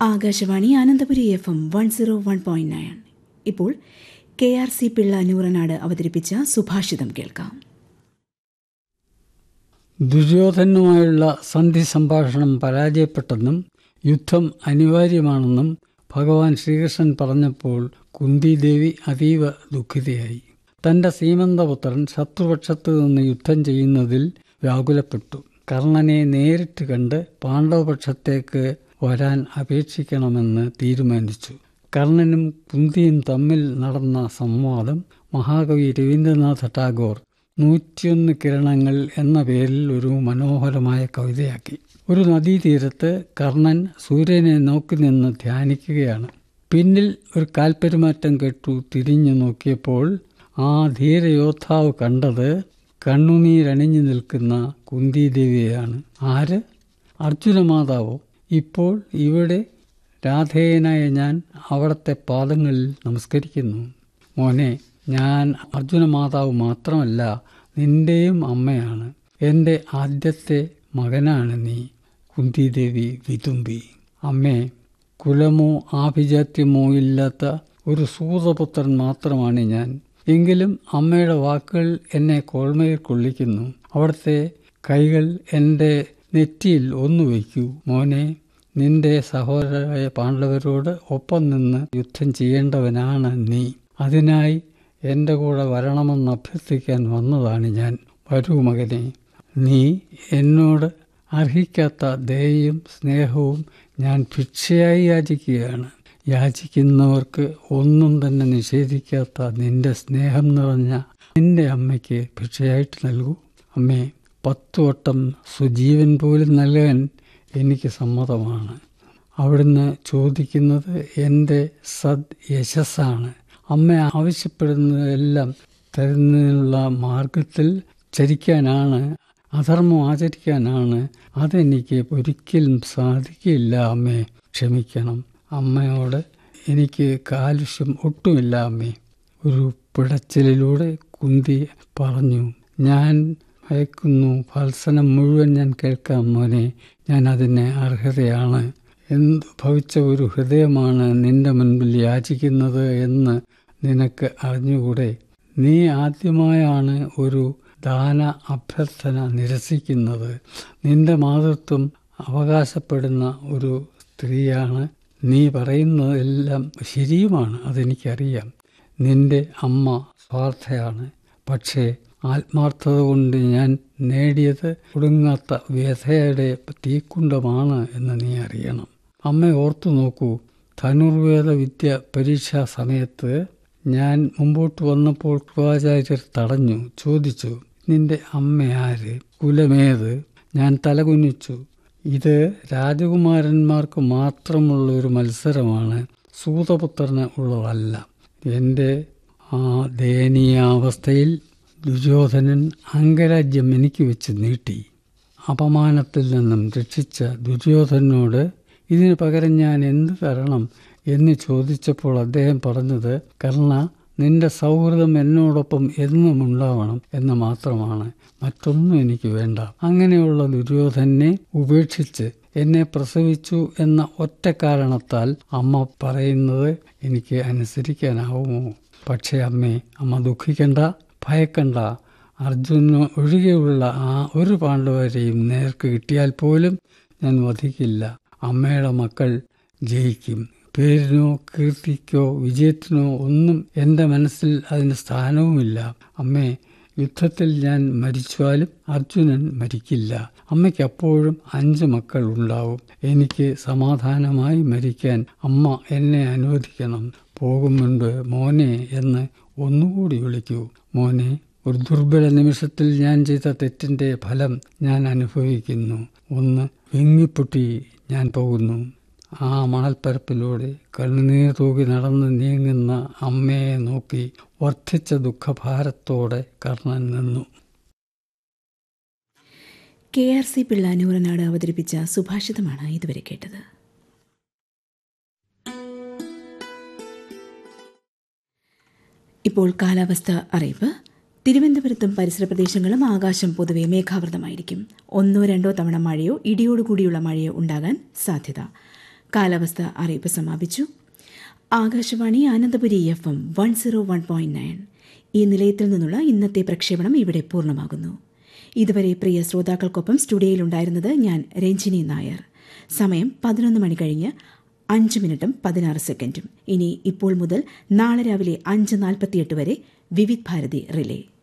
Akashvani Anandapuri F M one zero one point nine ഇപ്പോൾ K R C Pillai Noornad അവതരിപ്പിച്ച സുഭാഷിതം കേൾക്കാം ദുര്യോധനുമായുള്ള സന്ധി സംഭാഷണം പരാജയപ്പെട്ടെന്നും യുദ്ധം അനിവാര്യമാണെന്നും ഭഗവാൻ ശ്രീകൃഷ്ണൻ പറഞ്ഞപ്പോൾ കുന്തിദേവി അതീവ ദുഃഖിതയായി തന്റെ സീമന്തപുത്രൻ ശത്രുപക്ഷത്ത് നിന്ന് യുദ്ധം ചെയ്യുന്നതിൽ വ്യാകുലപ്പെട്ടു കർണനെ നേരിട്ട് കണ്ട് പാണ്ഡവപക്ഷത്തേക്ക് വരാൻ അപേക്ഷിക്കണമെന്ന് തീരുമാനിച്ചു കർണനും കുന്തിയും തമ്മിൽ നടന്ന സംവാദം മഹാകവി രവീന്ദ്രനാഥ ടാഗോർ നൂറ്റിയൊന്ന് കിരണങ്ങൾ എന്ന പേരിൽ ഒരു മനോഹരമായ കവിതയാക്കി ഒരു നദീതീരത്ത് കർണൻ സൂര്യനെ നോക്കി നിന്ന് ധ്യാനിക്കുകയാണ് പിന്നിൽ ഒരു കാൽപ്പെരുമാറ്റം കേട്ടു തിരിഞ്ഞു നോക്കിയപ്പോൾ ആ ധീരയോദ്ധാവ് കണ്ടത് കണ്ണുനീരണിഞ്ഞു നിൽക്കുന്ന കുന്തിദേവിയെയാണ് ആര് അർജുനമാതാവോ ഇപ്പോൾ ഇവിടെ രാധേയനായ ഞാൻ അവിടുത്തെ പാദങ്ങളിൽ നമസ്കരിക്കുന്നു മോനെ ഞാൻ അർജുനമാതാവ് മാത്രമല്ല നിന്റെയും അമ്മയാണ് എൻ്റെ ആദ്യത്തെ മകനാണ് നീ കുന്തിദേവി വിതുമ്പി അമ്മേ കുലമോ ആഭിജാത്യമോ ഇല്ലാത്ത ഒരു സൂതപുത്രൻ മാത്രമാണ് ഞാൻ എങ്കിലും അമ്മയുടെ വാക്കുകൾ എന്നെ കോൾമയിൽ കൊള്ളിക്കുന്നു അവിടുത്തെ കൈകൾ എൻ്റെ നെറ്റിയിൽ ഒന്നു വയ്ക്കൂ മോനെ നിന്റെ സഹോദരരായ പാണ്ഡവരോട് ഒപ്പം നിന്ന് യുദ്ധം ചെയ്യേണ്ടവനാണ് നീ അതിനായി എൻ്റെ കൂടെ വരണമെന്ന് അഭ്യർത്ഥിക്കാൻ വന്നതാണ് ഞാൻ വരൂ മകനെ നീ എന്നോട് അർഹിക്കാത്ത ദയയും സ്നേഹവും ഞാൻ ഭിക്ഷയായി യാചിക്കുകയാണ് യാചിക്കുന്നവർക്ക് ഒന്നും തന്നെ നിഷേധിക്കാത്ത നിന്റെ സ്നേഹം നിറഞ്ഞ നിന്റെ അമ്മയ്ക്ക് ഭിക്ഷയായിട്ട് നൽകൂ അമ്മേ പത്തു വട്ടം സുജീവൻ പോലും നൽകാൻ എനിക്ക് സമ്മതമാണ് അവിടുന്ന് ചോദിക്കുന്നത് എൻ്റെ സദ് യശസ്സാണ് അമ്മ ആവശ്യപ്പെടുന്നതെല്ലാം തരുന്നതിനുള്ള മാർഗത്തിൽ ചരിക്കാനാണ് അധർമ്മം ആചരിക്കാനാണ് അതെനിക്ക് ഒരിക്കലും സാധിക്കില്ല അമ്മേ ക്ഷമിക്കണം അമ്മയോട് എനിക്ക് കാലുഷ്യം ഒട്ടുമില്ല അമ്മേ ഒരു പിടച്ചിലിലൂടെ കുന്തി പറഞ്ഞു ഞാൻ ഭയക്കുന്നു ഫത്സനം മുഴുവൻ ഞാൻ കേൾക്കാം മോനെ ഞാൻ അതിന് അർഹതയാണ് എന്ത് ഭവിച്ച ഒരു ഹൃദയമാണ് നിന്റെ മുൻപിൽ യാചിക്കുന്നത് എന്ന് നിനക്ക് അറിഞ്ഞുകൂടെ നീ ആദ്യമായാണ് ഒരു ദാന അഭ്യർത്ഥന നിരസിക്കുന്നത് നിന്റെ മാതൃത്വം അവകാശപ്പെടുന്ന ഒരു സ്ത്രീയാണ് നീ പറയുന്നതെല്ലാം ശരിയുമാണ് അതെനിക്കറിയാം നിന്റെ അമ്മ സ്വാർത്ഥയാണ് പക്ഷേ ആത്മാർത്ഥത കൊണ്ട് ഞാൻ നേടിയത് ഒടുങ്ങാത്ത വ്യഥയുടെ തീക്കുണ്ടമാണ് എന്ന് നീ അറിയണം അമ്മ ഓർത്തു നോക്കൂ ധനുർവേദ വിദ്യ പരീക്ഷാ സമയത്ത് ഞാൻ മുമ്പോട്ട് വന്നപ്പോൾ കൃപാചാര്യർ തടഞ്ഞു ചോദിച്ചു നിന്റെ അമ്മ ആര് കുലമേത് ഞാൻ തലകുനിച്ചു ഇത് രാജകുമാരന്മാർക്ക് മാത്രമുള്ള ഒരു മത്സരമാണ് സൂതപുത്രന് ഉള്ളതല്ല എൻ്റെ ആ ദയനീയാവസ്ഥയിൽ ദുര്യോധനൻ അംഗരാജ്യം എനിക്ക് വെച്ച് നീട്ടി അപമാനത്തിൽ നിന്നും രക്ഷിച്ച ദുര്യോധനോട് ഇതിന് പകരം ഞാൻ എന്ത് തരണം എന്ന് ചോദിച്ചപ്പോൾ അദ്ദേഹം പറഞ്ഞത് കർണ നിന്റെ സൗഹൃദം എന്നോടൊപ്പം എന്നും ഉണ്ടാവണം എന്ന് മാത്രമാണ് മറ്റൊന്നും എനിക്ക് വേണ്ട അങ്ങനെയുള്ള ദുര്യോധനെ ഉപേക്ഷിച്ച് എന്നെ പ്രസവിച്ചു എന്ന ഒറ്റ കാരണത്താൽ അമ്മ പറയുന്നത് എനിക്ക് അനുസരിക്കാനാവുമോ പക്ഷേ അമ്മേ അമ്മ ദുഃഖിക്കണ്ട ഭയക്കണ്ട അർജുന ഒഴികെയുള്ള ആ ഒരു പാണ്ഡവരെയും നേർക്ക് കിട്ടിയാൽ പോലും ഞാൻ വധിക്കില്ല അമ്മയുടെ മക്കൾ ജയിക്കും പേരിനോ കീർത്തിക്കോ വിജയത്തിനോ ഒന്നും എൻ്റെ മനസ്സിൽ അതിന് സ്ഥാനവുമില്ല അമ്മേ യുദ്ധത്തിൽ ഞാൻ മരിച്ചാലും അർജുനൻ മരിക്കില്ല അമ്മയ്ക്ക് അപ്പോഴും അഞ്ച് മക്കൾ ഉണ്ടാവും എനിക്ക് സമാധാനമായി മരിക്കാൻ അമ്മ എന്നെ അനുവദിക്കണം പോകും മുൻപ് മോനെ എന്ന് ഒന്നുകൂടി വിളിക്കൂ മോനെ ഒരു ദുർബല നിമിഷത്തിൽ ഞാൻ ചെയ്ത തെറ്റിന്റെ ഫലം ഞാൻ അനുഭവിക്കുന്നു ഒന്ന് വെങ്ങിപ്പൊട്ടി ഞാൻ പോകുന്നു ആ മണൽപ്പരപ്പിലൂടെ കണ്ണുനീർ തൂകി നടന്ന് നീങ്ങുന്ന അമ്മയെ നോക്കി വർദ്ധിച്ച ദുഃഖഭാരത്തോടെ കർണൻ നിന്നു K R C Pillai Noornad അവതരിപ്പിച്ച സുഭാഷിതമാണ് ഇതുവരെ കേട്ടത് ഇപ്പോൾ കാലാവസ്ഥ അറിയിപ്പ് തിരുവനന്തപുരത്തും പരിസര പ്രദേശങ്ങളും ആകാശം പൊതുവെ മേഘാവൃതമായിരിക്കും ഒന്നോ രണ്ടോ തവണ മഴയോ ഇടിയോടുകൂടിയുള്ള മഴയോ ഉണ്ടാകാൻ സാധ്യത കാലാവസ്ഥ അറിയിപ്പ് സമാപിച്ചു Akashvani Anandapuri F M one zero one point nine ഈ നിലയത്തിൽ നിന്നുള്ള ഇന്നത്തെ പ്രക്ഷേപണം ഇവിടെ പൂർണ്ണമാകുന്നു ഇതുവരെ പ്രിയ ശ്രോതാക്കൾക്കൊപ്പം സ്റ്റുഡിയോയിലുണ്ടായിരുന്നത് ഞാൻ രഞ്ജിനി നായർ സമയം പതിനൊന്ന് മണി കഴിഞ്ഞ് അഞ്ച് മിനിറ്റും പതിനാറ് സെക്കൻഡും ഇനി ഇപ്പോൾ മുതൽ നാളെ രാവിലെ അഞ്ച് നാൽപ്പത്തിയെട്ട് വരെ വിവിധ് ഭാരതി റിലേ